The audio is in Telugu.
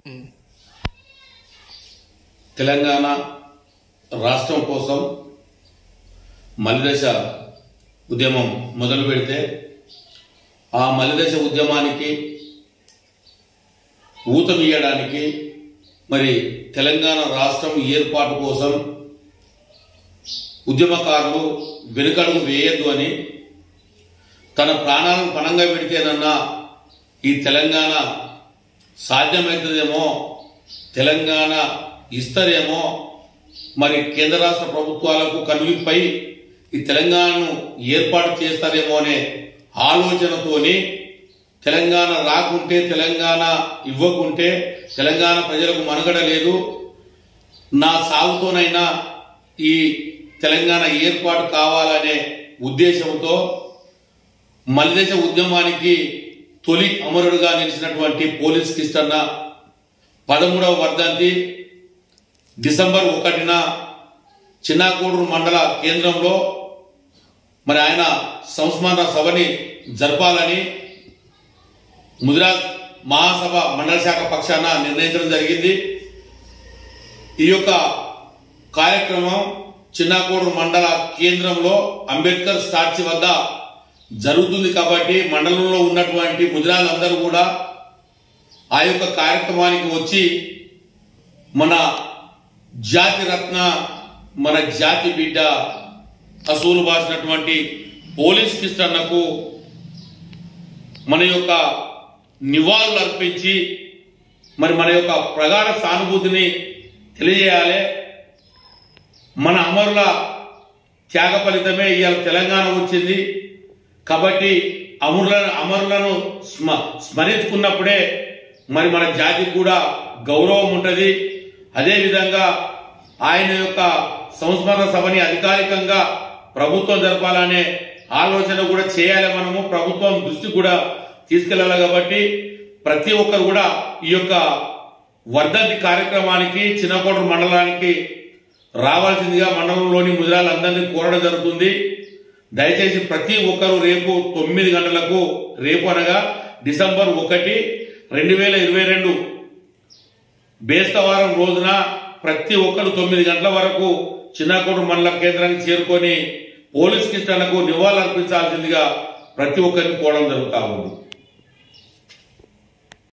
తెలంగాణ రాష్ట్రం కోసం మలిదశ ఉద్యమం మొదలు పెడితే ఆ మలిదశ ఉద్యమానికి ఊతమియ్యడానికి మరి తెలంగాణ రాష్ట్రం ఏర్పాటు కోసం ఉద్యమకారులు వెనుకడుగు వేయద్దు అని తన ప్రాణాలను పణంగా పెడితేనన్నా ఈ తెలంగాణ సాధ్యమవుతుందేమో తెలంగాణ ఇస్తారేమో మరి కేంద్ర రాష్ట్ర ప్రభుత్వాలకు కనువిపై ఈ తెలంగాణను ఏర్పాటు చేస్తారేమో అనే ఆలోచనతోని తెలంగాణ రాకుంటే తెలంగాణ ఇవ్వకుంటే తెలంగాణ ప్రజలకు మనుగడ లేదు నా సాగుతోనైనా ఈ తెలంగాణ ఏర్పాటు కావాలనే ఉద్దేశంతో మల్లిదేశ ఉద్యమానికి తొలి అమరుడుగా నిలిచినటువంటి పోలీస్ కిష్టన్న పదమూడవ వర్ధంతి డిసెంబర్ ఒకటిన చిన్నాకూడూరు మండల కేంద్రంలో మరి ఆయన సంస్మరణ సభని జరపాలని ముదిరాజ్ మహాసభ మండల శాఖ పక్షాన నిర్ణయించడం జరిగింది ఈ యొక్క కార్యక్రమం చిన్నాకూడూరు మండల కేంద్రంలో అంబేద్కర్ స్టాచ్యూ వద్ద జరుగుతుంది కాబట్టి మండలంలో ఉన్నటువంటి ముదిరాలందరూ కూడా ఆ యొక్క కార్యక్రమానికి వచ్చి మన జాతి రత్న మన జాతి బిడ్డ అసూలు బాసినటువంటి పోలీస్ కిస్టన్నకు మన యొక్క నివాళులు అర్పించి మరి మన యొక్క ప్రగాఢ సానుభూతిని తెలియజేయాలి మన అమరుల త్యాగ ఫలితమే ఇవాళ తెలంగాణ వచ్చింది కాబట్టి అమరులను అమరులను స్మ స్మరించుకున్నప్పుడే మరి మన జాతికి కూడా గౌరవం ఉంటుంది అదేవిధంగా ఆయన యొక్క సంస్మరణ సభని అధికారికంగా ప్రభుత్వం జరపాలనే ఆలోచన కూడా చేయాలి మనము ప్రభుత్వం దృష్టి కూడా తీసుకెళ్లాలి కాబట్టి ప్రతి ఒక్కరు కూడా ఈ యొక్క వర్ధంతి కార్యక్రమానికి చిన్నకోటూరు మండలానికి రావాల్సిందిగా మండలంలోని ముదిరాలందరినీ కోరడం జరుగుతుంది దయచేసి ప్రతి ఒక్కరూ రేపు తొమ్మిది గంటలకు రేపు అనగా డిసెంబర్ ఒకటి రెండు వేల ఇరవై రెండు బేస్తవారం రోజున ప్రతి ఒక్కరు తొమ్మిది గంటల వరకు చిన్నకోట మండల కేంద్రానికి చేరుకొని పోలీస్ కిస్టన్లకు నివాళులర్పించాల్సిందిగా ప్రతి ఒక్కరిని కోవడం జరుగుతా ఉంది